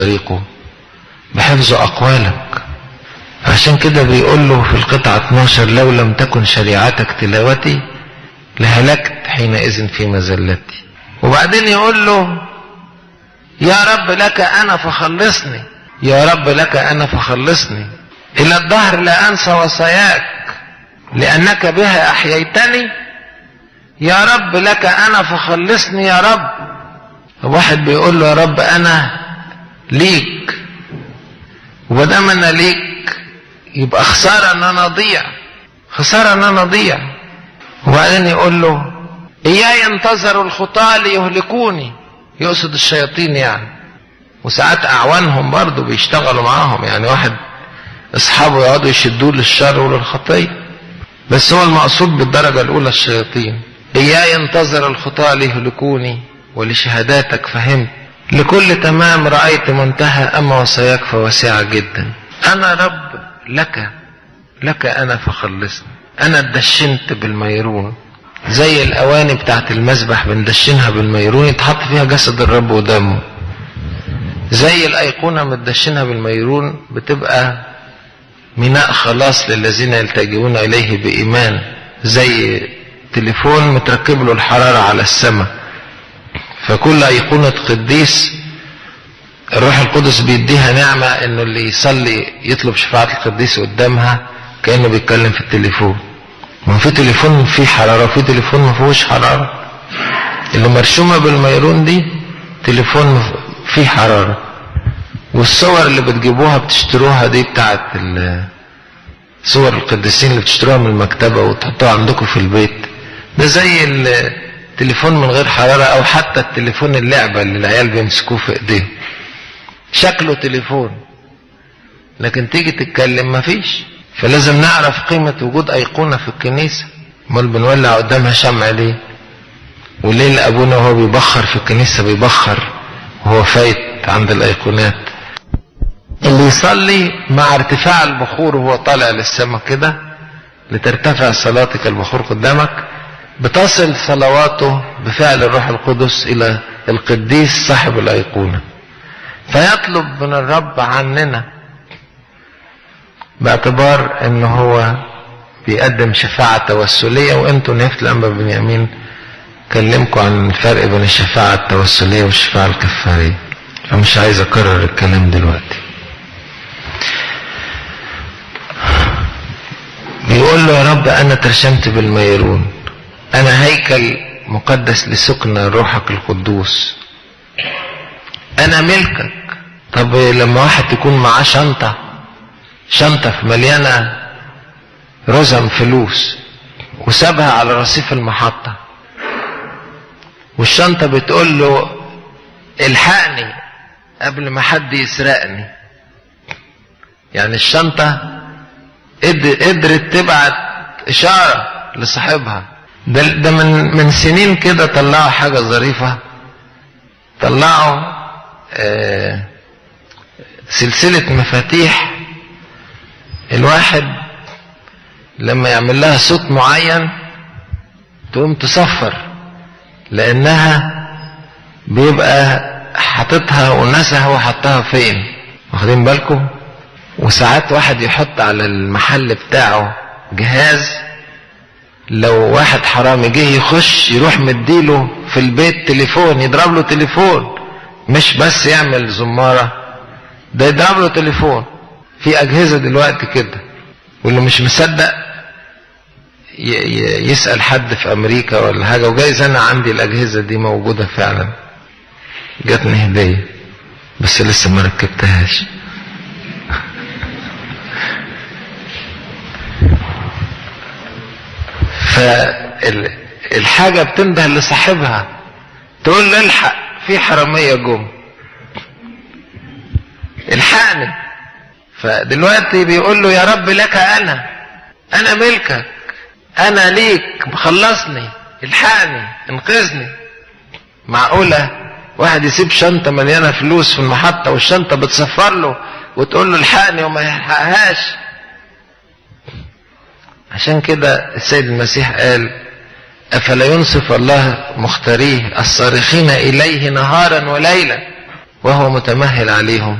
طريقه بحفظ أقوالك عشان كده بيقول له في القطعة 12 لو لم تكن شريعتك تلاوتي لهلكت حينئذ في مزلتي وبعدين يقول له يا رب لك أنا فخلصني يا رب لك أنا فخلصني إلى الدهر لا أنسى وصاياك لأنك بها أحييتني يا رب لك أنا فخلصني يا رب واحد بيقول له يا رب أنا ليك ومادام أنا ليك يبقى خسارة أن أنا أضيع خسارة أن أنا أضيع وبعدين يقول له إياي ينتظر الخطاة ليهلكوني يقصد الشياطين يعني وساعات أعوانهم برضه بيشتغلوا معاهم يعني واحد أصحابه يقعدوا يشدوه للشر وللخطية بس هو المقصود بالدرجة الأولى الشياطين إياي ينتظر الخطاة ليهلكوني ولشهاداتك فهمت لكل تمام رأيت منتهى أما وصاياك فواسعة جدا أنا رب لك لك أنا فخلصني أنا اتدشنت بالميرون زي الأواني بتاعت المذبح بندشنها بالميرون يتحط فيها جسد الرب ودمه زي الأيقونة متدشنها بالميرون بتبقى ميناء خلاص للذين يلتجئون إليه بإيمان زي تليفون متركب له الحرارة على السماء فكل أيقونة قديس الروح القدس بيديها نعمة انه اللي يصلي يطلب شفاعة القديس قدامها كأنه بيتكلم في التليفون ما في تليفون فيه حرارة وفي تليفون ما فيهوش حرارة اللي مرشومة بالميرون دي تليفون فيه حرارة والصور اللي بتجيبوها بتشتروها دي بتاعت صور القديسين اللي بتشتروها من المكتبة وتحطوها عندكم في البيت ده زي التليفون من غير حرارة او حتى التليفون اللعبة اللي العيال بيمسكوه في ايديهم شكله تليفون لكن تيجي تتكلم مفيش فلازم نعرف قيمة وجود أيقونة في الكنيسة امال بنولع قدامها شمع ليه وليه أبونا وهو بيبخر في الكنيسة بيبخر وهو فايت عند الأيقونات اللي يصلي مع ارتفاع البخور وهو طالع للسماء كده لترتفع صلاتك البخور قدامك بتصل صلواته بفعل الروح القدس إلى القديس صاحب الأيقونة فيطلب من الرب عننا باعتبار ان هو بيقدم شفاعة توسلية وانتوا نفت الانبا بنيامين كلمكم عن الفرق بين الشفاعة التوسلية والشفاعة الكفارية فمش عايز اكرر الكلام دلوقتي بيقول له يا رب انا ترشمت بالميرون انا هيكل مقدس لسكن روحك القدوس انا ملكك طب لما واحد تكون معاه شنطة شنطة مليانة رزم فلوس وسابها على رصيف المحطة والشنطة بتقول له الحقني قبل ما حد يسرقني يعني الشنطة قدرت تبعت إشارة لصاحبها ده, ده من من سنين كده طلعوا حاجة ظريفة طلعوا آه سلسلة مفاتيح الواحد لما يعمل لها صوت معين تقوم تصفر لانها بيبقى حاططها ونسها وحطها فين واخدين بالكم وساعات واحد يحط على المحل بتاعه جهاز لو واحد حرامي جه يخش يروح مديله في البيت تليفون يضرب له تليفون مش بس يعمل زمارة ده يضرب له تليفون في أجهزة دلوقتي كده واللي مش مصدق يسأل حد في أمريكا ولا حاجة وجايز أنا عندي الأجهزة دي موجودة فعلا جاتني هدية بس لسه ما ركبتهاش فالحاجة بتنده لصاحبها تقول له الحق في حرامية جم الحقني فدلوقتي بيقول له يا رب لك انا انا ملكك انا ليك مخلصني الحقني انقذني معقولة واحد يسيب شنطة مليانة فلوس في المحطة والشنطة بتصفر له وتقول له الحقني وما يلحقهاش عشان كده السيد المسيح قال أفلا ينصف الله مختاريه الصارخين إليه نهارا وليلا وهو متمهل عليهم